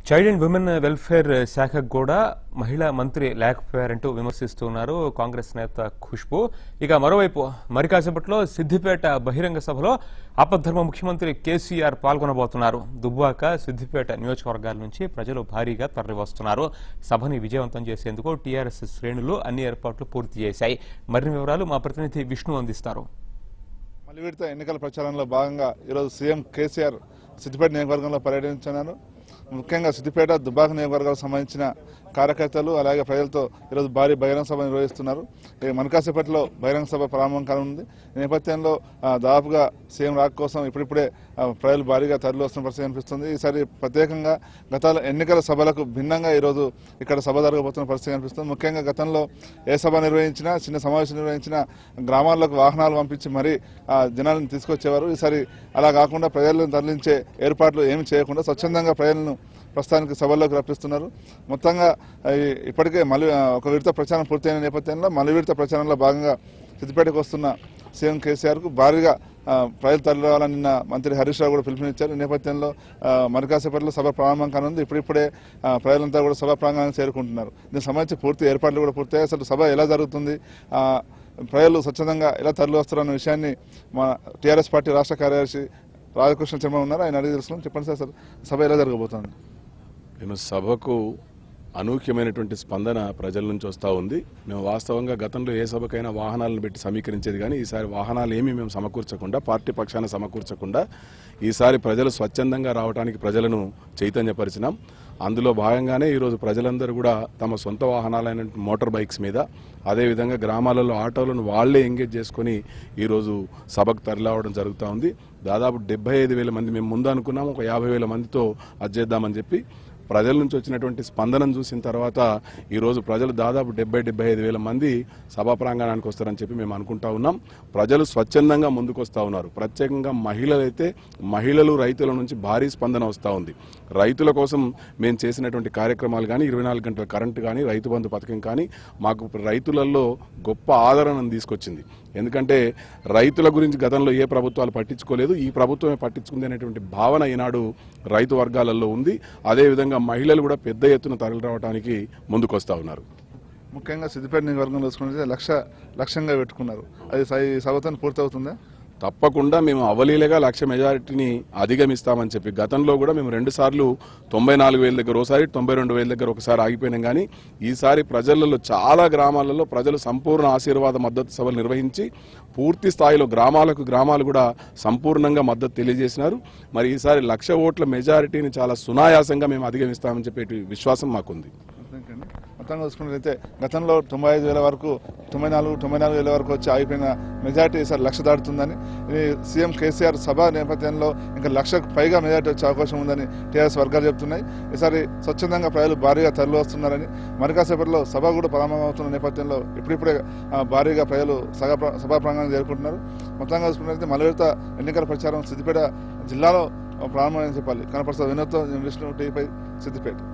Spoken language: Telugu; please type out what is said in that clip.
చైల్డ్ అండ్ విమెన్ వెల్ఫేర్ శాఖకు కూడా మహిళా మంత్రి లేకపోయారంటూ విమర్శిస్తున్నారు కాంగ్రెస్ నేత ఖుష్బు ఇక మరోవైపు మరి కాసేపట్లో సిద్దిపేట బహిరంగ సభలో ఆపద్ధర్మ ముఖ్యమంత్రి కేసీఆర్ పాల్గొనబోతున్నారు దుబ్బాక సిద్దిపేట నియోజకవర్గాల నుంచి ప్రజలు భారీగా తరలివస్తున్నారు సభని విజయవంతం చేసేందుకు టీఆర్ఎస్ శ్రేణులు అన్ని ఏర్పాట్లు పూర్తి చేశాయి మరిన్ని వివరాలు మా ప్రతినిధి విష్ణు అందిస్తారు మళ్ళీ విడత ఎన్నికల ప్రచారంలో భాగంగా ఈరోజు సీఎం కేసీఆర్ సిద్దిపేట నియోజకవర్గంలో పర్యటించినారు ముఖ్యంగా సిద్దిపేట దుబ్బాక నియోజకవర్గాలకు సంబంధించిన కార్యకర్తలు అలాగే ప్రజలతో ఈరోజు భారీ బహిరంగ సభ నిర్వహిస్తున్నారు ఈ మనకాసేపట్లో బహిరంగ సభ ప్రారంభం కానుంది ఈ నేపథ్యంలో ఆ, దాదాపుగా సీఎం రాక కోసం ఇప్పుడిప్పుడే ఆ, ప్రజలు భారీగా తరలి వస్తున్న పరిస్థితి కనిపిస్తుంది ఈసారి ప్రత్యేకంగా గత ఎన్నికల సభలకు భిన్నంగా ఈరోజు ఇక్కడ సభ జరగబోతున్న పరిస్థితి కనిపిస్తుంది ముఖ్యంగా గతంలో ఏ సభ నిర్వహించినా చిన్న సమావేశం నిర్వహించినా గ్రామాల్లోకి వాహనాలు పంపించి మరీ ఆ జనాలను తీసుకొచ్చేవారు ఈసారి అలా కాకుండా ప్రజలను తరలించే ఏర్పాట్లు ఏమి చేయకుండా స్వచ్ఛందంగా ప్రజలను ప్రస్తుతానికి సభల్లోకి రప్పిస్తున్నారు మొత్తంగా ఈ ఇప్పటికే మళ్ళీ ఆ, ఒక విడత ప్రచారం పూర్తయిన నేపథ్యంలో మళ్ళీ విడత ప్రచారంలో భాగంగా సిద్దిపేటకు వస్తున్న సీఎం కేసీఆర్కు భారీగా ఆ, ప్రజలు తరలిరావాలని నిన్న మంత్రి హరీష్ రావు కూడా పిలుపునిచ్చారు ఈ నేపథ్యంలో ఆ, మరి కాసేపట్లో సభ ప్రారంభం కానుంది ఇప్పుడిప్పుడే ఆ, ప్రజలంతా కూడా సభ ప్రాంగణానికి చేరుకుంటున్నారు దీనికి సంబంధించి పూర్తి ఏర్పాట్లు కూడా పూర్తయ్యాయి అసలు సభ ఎలా జరుగుతుంది ఆ, ప్రజలు స్వచ్ఛందంగా ఎలా తరలి వస్తారన్న విషయాన్ని మా టీఆర్ఎస్ పార్టీ రాష్ట్ర కార్యదర్శి రాధాకృష్ణ శర్మ ఉన్నారు ఆయన అడిగి తెలుసుకున్నాం చెప్పండి సార్ అసలు సభ ఎలా జరగబోతోంది మేము సభకు అనూహ్యమైనటువంటి స్పందన ప్రజల నుంచి వస్తూ ఉంది మేము వాస్తవంగా గతంలో ఏ సభకైనా వాహనాలను పెట్టి సమీకరించేది కానీ ఈసారి వాహనాలు ఏమీ మేము సమకూర్చకుండా పార్టీ పక్షాన సమకూర్చకుండా ఈసారి ప్రజలు స్వచ్ఛందంగా రావడానికి ప్రజలను చైతన్యపరిచినాం అందులో భాగంగానే ఈరోజు ప్రజలందరూ కూడా తమ సొంత వాహనాలైన మోటార్ బైక్స్ మీద అదేవిధంగా గ్రామాలలో ఆటోలను వాళ్లే ఎంగేజ్ చేసుకొని ఈరోజు సభకు తరలివడం జరుగుతూ ఉంది దాదాపు డెబ్బై ఐదు వేల మంది మేము ముందు అనుకున్నాం ఒక యాభై వేల మందితో అది చేద్దామని చెప్పి ప్రజల నుంచి వచ్చినటువంటి స్పందనను చూసిన తర్వాత ఈరోజు ప్రజలు దాదాపు డెబ్బై డెబ్బై ఐదు వేల మంది సభా ప్రాంగణానికి వస్తారని చెప్పి మేము అనుకుంటా ఉన్నాం ప్రజలు స్వచ్ఛందంగా ముందుకు వస్తూ ఉన్నారు ప్రత్యేకంగా మహిళలైతే మహిళలు రైతుల నుంచి భారీ స్పందన వస్తూ ఉంది రైతుల కోసం మేము చేసినటువంటి కార్యక్రమాలు కానీ ఇరవై నాలుగు గంటల కరెంటు కానీ రైతు బంధు పథకం కానీ మాకు రైతులలో గొప్ప ఆదరణను తీసుకొచ్చింది ఎందుకంటే రైతుల గురించి గతంలో ఏ ప్రభుత్వాలు పట్టించుకోలేదు ఈ ప్రభుత్వమే పట్టించుకుంది అనేటువంటి భావన ఈనాడు రైతు వర్గాలలో ఉంది అదేవిధంగా మహిళలు కూడా పెద్ద ఎత్తున తరలి రావడానికి ముందుకొస్తా ఉన్నారు ముఖ్యంగా సిద్దిపేట నియోజకవర్గంలో చూసుకుంటే లక్ష లక్ష్యంగా పెట్టుకున్నారు అది స- ఈ సభతో పూర్తవుతుందా తప్పకుండా మేము అవలీలగా లక్ష మెజారిటీని అధిగమిస్తామని చెప్పి గతంలో కూడా మేము రెండు సార్లు తొంభై నాలుగు వేల దగ్గర ఒకసారి తొంభై రెండు వేల దగ్గర ఒకసారి ఆగిపోయినాం కానీ ఈసారి ప్రజలలో చాలా గ్రామాలలో ప్రజలు సంపూర్ణ ఆశీర్వాద మద్దతు సభలు నిర్వహించి పూర్తి స్థాయిలో గ్రామాలకు గ్రామాలు కూడా సంపూర్ణంగా మద్దతు తెలియజేసినారు మరి ఈసారి లక్ష ఓట్ల మెజారిటీని చాలా సునాయాసంగా మేము అధిగమిస్తామని చెప్పే విశ్వాసం మాకుంది అంతేకాండి. మొత్తంగా చూసుకున్నట్లయితే గతంలో తొంభై ఐదు వేల వరకు తొంభై నాలుగు తొంభై నాలుగు వేల వరకు వచ్చి ఆగిపోయిన మెజార్టీ ఈసారి లక్ష దాటుతుందని ఈ సీఎం కేసీఆర్ సభ నేపథ్యంలో ఇంకా లక్షకు పైగా మెజార్టీ వచ్చే అవకాశం ఉందని టీఆర్ఎస్ వర్గాలు చెప్తున్నాయి ఈసారి స్వచ్ఛందంగా ప్రజలు భారీగా తరలి వస్తున్నారని మరి కాసేపట్లో సభ కూడా ప్రారంభమవుతున్న నేపథ్యంలో ఇప్పుడిప్పుడే ఆ, భారీగా ప్రజలు సభా ప్ర- సభా ప్రాంగణానికి చేరుకుంటున్నారు మొత్తంగా చూసుకున్నట్లయితే మలవిడత ఎన్నికల ప్రచారం సిద్దిపేట జిల్లాలో ప్రారంభమని చెప్పాలి కనపరుస్తారు వినోద్ విష్ణు టీపై సిద్దిపేట